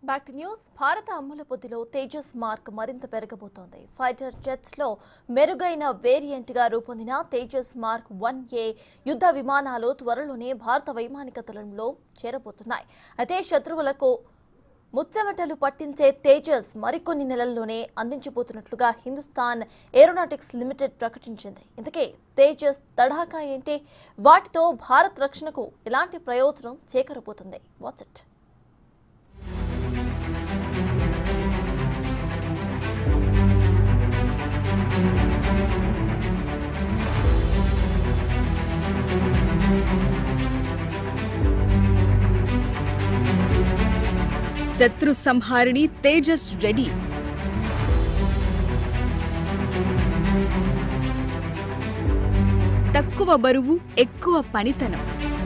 back to news భారత అమ్ముల పొద్దులో Tejas mark మరింత పెరగబోతోంది ఫైటర్ జెట్స్ లో మెరుగైన వేరియంట్ గా రూపొందిన తేజస్ మార్క్ వన్ ఏ యుద్ధ విమానాలు త్వరలోనే భారత వైమానిక దళంలో చేరబోతున్నాయి అయితే శత్రువులకు ముచ్చెమటలు పట్టించే తేజస్ మరికొన్ని నెలల్లోనే అందించబోతున్నట్లుగా హిందుస్థాన్ ఏరోనాటిక్స్ లిమిటెడ్ ప్రకటించింది ఇంతకే తేజస్ తడాకా ఏంటి వాటితో భారత్ రక్షణకు ఎలాంటి ప్రయోజనం చేకరబోతుంది వాట్స్ ఇట్ శత్రు సంహారిణి తేజస్ రెడీ తక్కువ బరువు ఎక్కువ పనితనం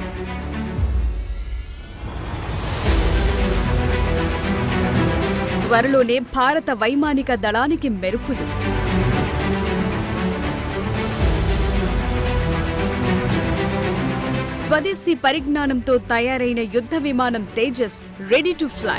త్వరలోనే భారత వైమానిక దళానికి మెరుపులు స్వదేశీ పరిజ్ఞానంతో తయారైన యుద్ధ విమానం తేజస్ రెడీ టు ఫ్లై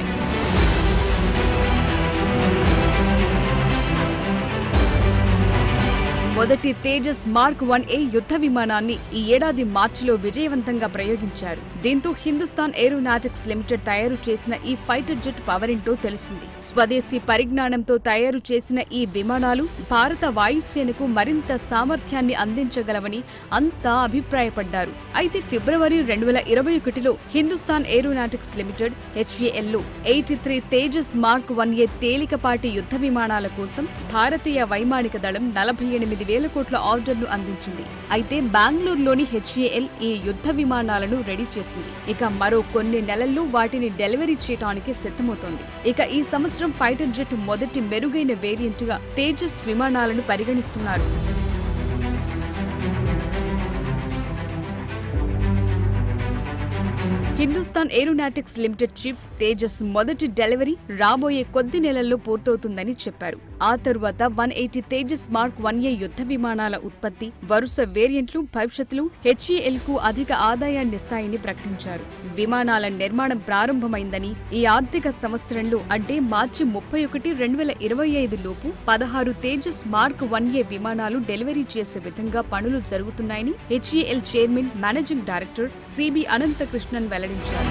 మొదటి తేజస్ మార్క్ వన్ ఏ యుద్ధ విమానాన్ని ఈ ఏడాది మార్చిలో విజయవంతంగా ప్రయోగించారు దీంతో హిందుస్థాన్ ఏరోనాటిక్స్ లిమిటెడ్ తయారు చేసిన ఈ ఫైటర్ జెట్ పవర్ ఏంటో తెలిసింది స్వదేశీ పరిజ్ఞానంతో తయారు చేసిన ఈ విమానాలు భారత వాయుసేనకు మరింత సామర్థ్యాన్ని అందించగలవని అంతా అభిప్రాయపడ్డారు అయితే ఫిబ్రవరి రెండు వేల ఇరవై ఒకటిలో హిందుస్థాన్ ఏరోనాటిక్స్ లిమిటెడ్ హెచ్ఏఎల్ లో eighty three Tejas mark one A తేలికపాటి యుద్ధ విమానాల కోసం భారతీయ వైమానిక దళం నలభై ఎనిమిది వేల కోట్ల ఆర్డర్లు అందించింది అయితే బెంగళూరులోని హెచ్ఏఎల్ ఈ యుద్ధ విమానాలను రెడీ చేసింది ఇక మరో కొన్ని నెలల్లో వాటిని డెలివరీ చేయడానికి సిద్ధమవుతోంది ఇక ఈ సంవత్సరం ఫైటర్ జెట్ మొదటి మెరుగైన వేరియంట్ గా తేజస్ విమానాలను పరిగణిస్తున్నారు Hindustan aeronautics limited chief Tejas మొదటి డెలివరీ రాబోయే కొద్ది నెలల్లో పూర్తవుతుందని చెప్పారు ఆ తరువాత one eighty Tejas mark one A యుద్ధ విమానాల ఉత్పత్తి వరుస వేరియంట్లు భవిష్యత్తులో హెచ్ఏఎల్ కు అధిక ఆదాయాన్నిస్తాయని ప్రకటించారు విమానాల నిర్మాణం ప్రారంభమైందని ఈ ఆర్థిక సంవత్సరంలో అంటే మార్చి ముప్పై ఒకటి రెండు వేల ఇరవై ఐదు లోపు పదహారు తేజస్ మార్క్ వన్ ఏ విమానాలు డెలివరీ చేసే విధంగా పనులు జరుగుతున్నాయని HAL chairman managing director CB Ananthakrishnan వెల్లడించారు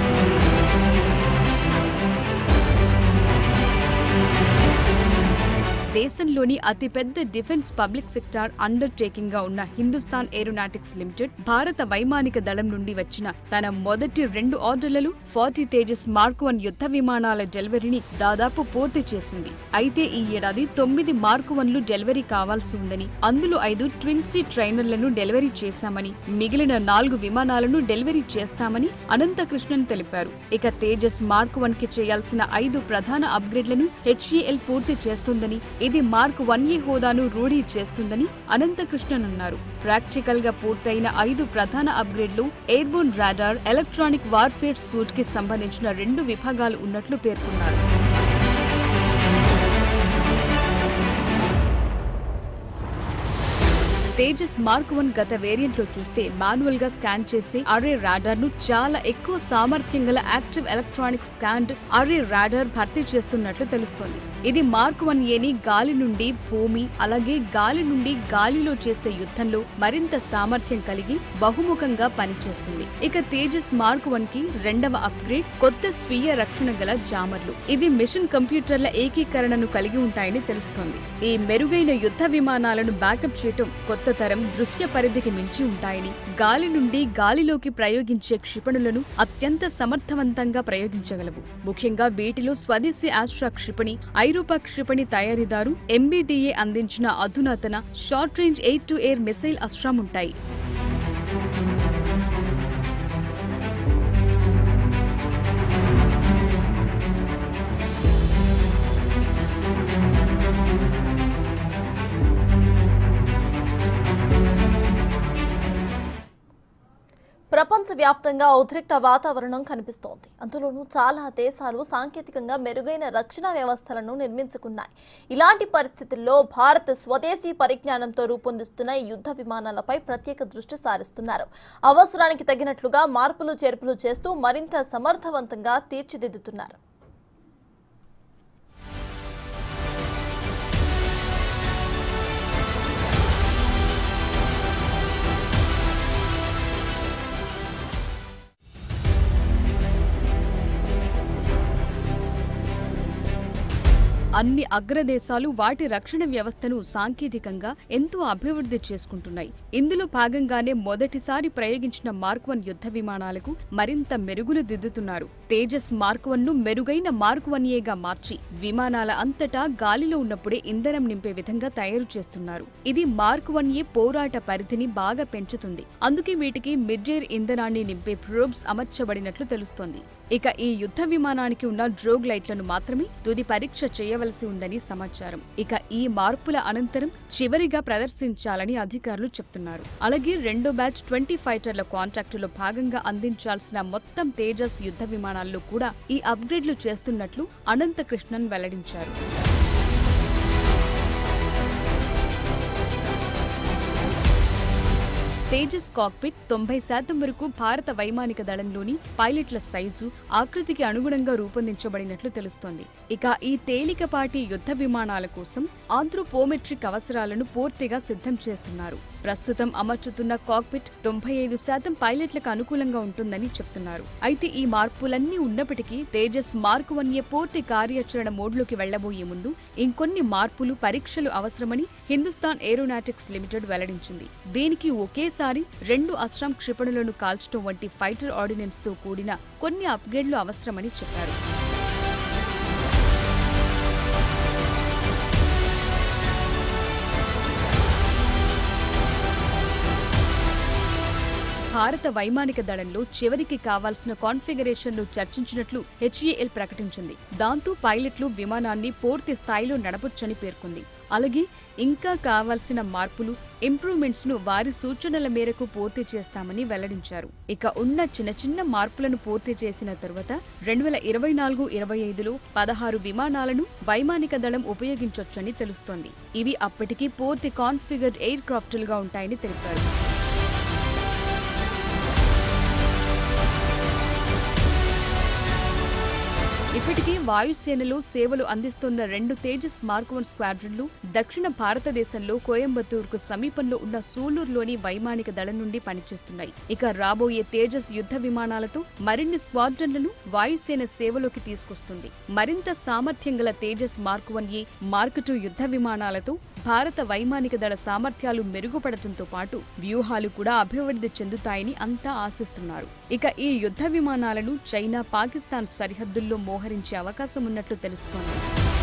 దేశంలోని అతిపెద్ద డిఫెన్స్ పబ్లిక్ సెక్టార్ అండర్టేకింగ్ గా ఉన్న హిందుస్థాన్ ఏరోనాటిక్స్ లిమిటెడ్ భారత వైమానిక దళం నుండి వచ్చిన తన మొదటి రెండు ఆర్డర్లలో ఫార్టీ తేజస్ మార్క్ వన్ యుద్ధ విమానాల డెలివరీని దాదాపు పూర్తి చేసింది అయితే ఈ ఏడాది తొమ్మిది మార్క్ వన్లు డెలివరీ కావాల్సి ఉందని అందులో ఐదు ట్విన్సీ ట్రైనర్లను డెలివరీ చేశామని మిగిలిన నాలుగు విమానాలను డెలివరీ చేస్తామని అనంతకృష్ణన్ తెలిపారు ఇక తేజస్ మార్క్ వన్ కి చేయాల్సిన ఐదు ప్రధాన అప్గ్రేడ్లను హెచ్ఏఎల్ పూర్తి చేస్తుందని ఇది మార్క్ వన్ ఏ హోదాను రూఢీ చేస్తుందని అనంతకృష్ణన్ అన్నారు ప్రాక్టికల్ గా పూర్తయిన ఐదు ప్రధాన అప్గ్రేడ్లు airborne radar electronic warfare suite కి సంబంధించిన రెండు విభాగాలు ఉన్నట్లు పేర్కొన్నారు తేజస్ మార్క్ వన్ గత వేరియంట్ లో చూస్తే మాన్యువల్ గా స్కాన్ చేసే అరే రాడార్ ను చాలా ఎక్కువ సామర్థ్యం గల active electronic scan array radar భర్తీ చేస్తున్నట్లు తెలుస్తోంది ఇది మార్క్ వన్ ఏని గాలి నుండి భూమి అలాగే గాలి నుండి గాలిలో చేసే యుద్ధంలో మరింత సామర్థ్యం కలిగి బహుముఖంగా పనిచేస్తుంది ఇక తేజస్ మార్క్ వన్ కి రెండవ అప్గ్రేడ్ కొత్త స్వీయ రక్షణ గల జామర్లు ఇవి మిషన్ కంప్యూటర్ల ఏకీకరణను కలిగి ఉంటాయని తెలుస్తోంది ఈ మెరుగైన యుద్ధ విమానాలను బ్యాకప్ చేయటం కొత్త తరం దృశ్య పరిధికి మించి ఉంటాయని గాలి నుండి గాలిలోకి ప్రయోగించే క్షిపణులను అత్యంత సమర్థవంతంగా ప్రయోగించగలవు ముఖ్యంగా వీటిలో స్వదేశీ ఆస్ట్రా క్షిపణి ఐరోపా క్షిపణి తయారీదారు ఎంబీడీఏ అందించిన అధునాతన short range air to air missile Astram ఉంటాయి ప్రపంచవ్యాప్తంగా ఉద్రిక్త వాతావరణం కనిపిస్తోంది అందులోనూ చాలా దేశాలు సాంకేతికంగా మెరుగైన రక్షణ వ్యవస్థలను నిర్మించుకున్నాయి ఇలాంటి పరిస్థితుల్లో భారత్ స్వదేశీ పరిజ్ఞానంతో రూపొందిస్తున్న ఈ యుద్ధ విమానాలపై ప్రత్యేక దృష్టి సారిస్తున్నారు అవసరానికి తగినట్లుగా మార్పులు చేర్పులు చేస్తూ మరింత సమర్థవంతంగా తీర్చిదిద్దుతున్నారు అన్ని అగ్రదేశాలు వాటి రక్షణ వ్యవస్థను సాంకేతికంగా ఎంతో అభివృద్ధి చేసుకుంటున్నాయి ఇందులో భాగంగానే మొదటిసారి ప్రయోగించిన మార్క్ వన్ యుద్ధ విమానాలకు మరింత మెరుగులు దిద్దుతున్నారు తేజస్ మార్క్ వన్ ను మెరుగైన మార్క్ వన్ ఏగా మార్చి విమానాల అంతటా గాలిలో ఉన్నప్పుడే ఇంధనం నింపే విధంగా తయారు చేస్తున్నారు ఇది మార్క్ వన్ ఏ పోరాట పరిధిని బాగా పెంచుతుంది అందుకే వీటికి మిడ్జైర్ ఇంధనాన్ని నింపే ప్రోబ్స్ అమర్చబడినట్లు తెలుస్తోంది ఇక ఈ యుద్ధ విమానానికి ఉన్న డ్రోగ్ లైట్లను మాత్రమే తుది పరీక్ష చేయవలసి ఉందని సమాచారం ఇక ఈ మార్పుల అనంతరం చివరిగా ప్రదర్శించాలని అధికారులు చెప్తున్నారు అలాగే రెండో బ్యాచ్ ట్వంటీ ఫైటర్ల కాంట్రాక్టులో భాగంగా అందించాల్సిన మొత్తం తేజస్ యుద్ధ విమానాల్లో కూడా ఈ అప్గ్రేడ్లు చేస్తున్నట్లు అనంత కృష్ణన్ వెల్లడించారు తేజస్ కాక్పిట్ తొంభై శాతం వరకు భారత వైమానిక దళంలోని పైలట్ల సైజు ఆకృతికి అనుగుణంగా రూపొందించబడినట్లు తెలుస్తోంది ఇక ఈ తేలికపాటి యుద్ధ విమానాల కోసం ఆంథ్రోపోమెట్రిక్ అవసరాలను పూర్తిగా సిద్ధం చేస్తున్నారు ప్రస్తుతం అమర్చుతున్న కాక్పిట్ తొంభై ఐదు శాతం పైలట్లకు అనుకూలంగా ఉంటుందని చెప్తున్నారు అయితే ఈ మార్పులన్నీ ఉన్నప్పటికీ తేజస్ మార్క్ వన్ ఏ పూర్తి కార్యాచరణ మోడ్లోకి వెళ్లబోయే ముందు ఇంకొన్ని మార్పులు పరీక్షలు అవసరమని హిందుస్థాన్ ఏరోనాటిక్స్ లిమిటెడ్ వెల్లడించింది దీనికి ఒకేసారి రెండు అస్ట్రాం క్షిపణులను కాల్చడం వంటి ఫైటర్ ఆర్డినెన్స్ తో కూడిన కొన్ని అప్గ్రేడ్లు అవసరమని చెప్పారు భారత వైమానిక దళంలో చివరికి కావాల్సిన కాన్ఫిగరేషన్ను చర్చించినట్లు హెచ్ఏఎల్ ప్రకటించింది దాంతో పైలట్లు విమానాన్ని పూర్తి స్థాయిలో నడపొచ్చని పేర్కొంది అలాగే ఇంకా కావాల్సిన మార్పులు ఇంప్రూవ్మెంట్స్ ను వారి సూచనల మేరకు పూర్తి చేస్తామని వెల్లడించారు ఇక ఉన్న చిన్న చిన్న మార్పులను పూర్తి చేసిన తరువాత రెండు వేల ఇరవై నాలుగు ఇరవై ఐదులో పదహారు విమానాలను వైమానిక దళం ఉపయోగించొచ్చని తెలుస్తోంది ఇవి అప్పటికి పూర్తి కాన్ఫిగర్డ్ ఎయిర్ క్రాఫ్టులుగా ఉంటాయని తెలిపారు ఇప్పటికే వాయుసేనలో సేవలు అందిస్తున్న రెండు తేజస్ మార్క్ వన్ స్క్వాడ్రన్లు దక్షిణ భారతదేశంలో కోయంబత్తూరుకు సమీపంలో ఉన్న సూలూరులోని వైమానిక దళం నుండి పనిచేస్తున్నాయి ఇక రాబోయే తేజస్ యుద్ధ విమానాలతో మరిన్ని స్క్వాడ్రన్లను వాయుసేన సేవలోకి తీసుకొస్తుంది మరింత సామర్థ్యం గల Tejas mark one A mark two యుద్ధ విమానాలతో భారత వైమానిక దళ సామర్థ్యాలు మెరుగుపడటంతో పాటు వ్యూహాలు కూడా అభివృద్ధి చెందుతాయని అంతా ఆశిస్తున్నారు ఇక ఈ యుద్ధ విమానాలను చైనా పాకిస్తాన్ సరిహద్దుల్లో మోహరించే అవకాశం ఉన్నట్లు తెలుస్తోంది